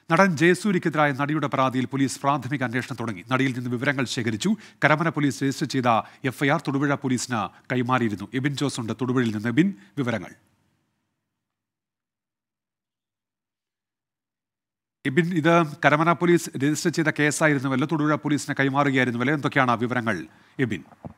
നടൻ ജയസൂര്യക്കെതിരായ നടിയുടെ പരാതിയിൽ പോലീസ് പ്രാഥമിക അന്വേഷണം തുടങ്ങി നടിയിൽ നിന്ന് വിവരങ്ങൾ ശേഖരിച്ചു കരമന പോലീസ് രജിസ്റ്റർ ചെയ്ത എഫ്ഐആർ തൊടുപുഴ പോലീസിന് കൈമാറിയിരുന്നു എബിൻ ജോസ് ഉണ്ട് തൊടുപുഴയിൽ നിന്ന് എബിൻ വിവരങ്ങൾ എബിൻ ഇത് കരമന പോലീസ് രജിസ്റ്റർ ചെയ്ത കേസായിരുന്നുവല്ലോ തൊടുപുഴ പോലീസിന് കൈമാറുകയായിരുന്നുവല്ലോ എന്തൊക്കെയാണ് വിവരങ്ങൾ എബിൻ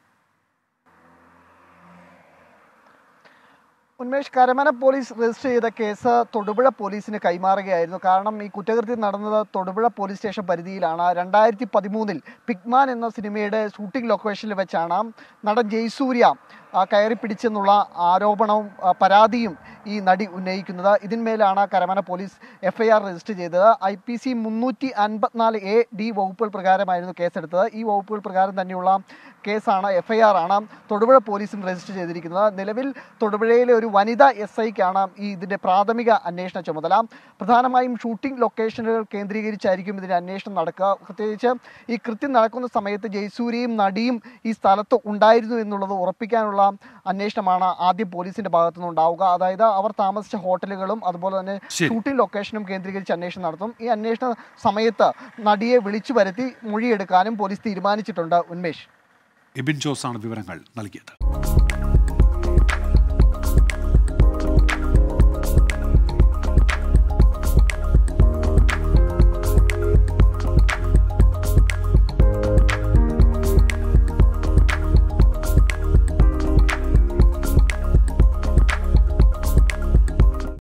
ഉന്മേഷ് കരമന പോലീസ് രജിസ്റ്റർ ചെയ്ത കേസ് തൊടുപുഴ പോലീസിന് കൈമാറുകയായിരുന്നു കാരണം ഈ കുറ്റകൃത്യം നടന്നത് തൊടുപുഴ പോലീസ് സ്റ്റേഷൻ പരിധിയിലാണ് രണ്ടായിരത്തി പതിമൂന്നിൽ പിഗ്മാൻ എന്ന സിനിമയുടെ ഷൂട്ടിംഗ് ലൊക്കേഷനിൽ വെച്ചാണ് നടൻ ജയസൂര്യ ആ, കയറി പിടിച്ചെന്നുള്ള ആരോപണവും ആ, പരാതിയും ഈ നടി ഉന്നയിക്കുന്നത് ഇതിന്മേലാണ് കരമന പോലീസ് എഫ്ഐആർ രജിസ്റ്റർ ചെയ്തത് ഐ പി സി മുന്നൂറ്റി അൻപത്തിനാല് എ ഡി വകുപ്പുകൾ പ്രകാരമായിരുന്നു കേസെടുത്തത് ഈ വകുപ്പുകൾ പ്രകാരം തന്നെയുള്ള കേസാണ് എഫ്ഐആർ ആണ് തൊടുപുഴ പോലീസും രജിസ്റ്റർ ചെയ്തിരിക്കുന്നത് നിലവിൽ തൊടുപുഴയിലെ ഒരു വനിതാ എസ് ഐക്കാണ് ഈ ഇതിന്റെ പ്രാഥമിക അന്വേഷണ ചുമതല പ്രധാനമായും ഷൂട്ടിംഗ് ലൊക്കേഷനുകൾ കേന്ദ്രീകരിച്ചായിരിക്കും ഇതിന്റെ അന്വേഷണം നടക്കുക പ്രത്യേകിച്ച് ഈ കൃത്യം നടക്കുന്ന സമയത്ത് ജയസൂര്യയും നടിയും ഈ സ്ഥലത്ത് ഉണ്ടായിരുന്നു എന്നുള്ളത് ഉറപ്പിക്കാനുള്ള അന്വേഷണമാണ് ആദ്യം പോലീസിന്റെ ഭാഗത്തുനിന്ന് ഉണ്ടാവുക അതായത് അവർ താമസിച്ച ഹോട്ടലുകളും അതുപോലെ തന്നെ ശരി. ഷൂട്ടിംഗ് ലൊക്കേഷനും കേന്ദ്രീകരിച്ച് അന്വേഷണം നടത്തും ഈ അന്വേഷണ സമയത്ത് നടിയെ വിളിച്ചു വരുത്തി മൊഴിയെടുക്കാനും പോലീസ് തീരുമാനിച്ചിട്ടുണ്ട് ഉന്മേഷ് എബിൻ ജോസാണ് വിവരങ്ങൾ നൽകിയത്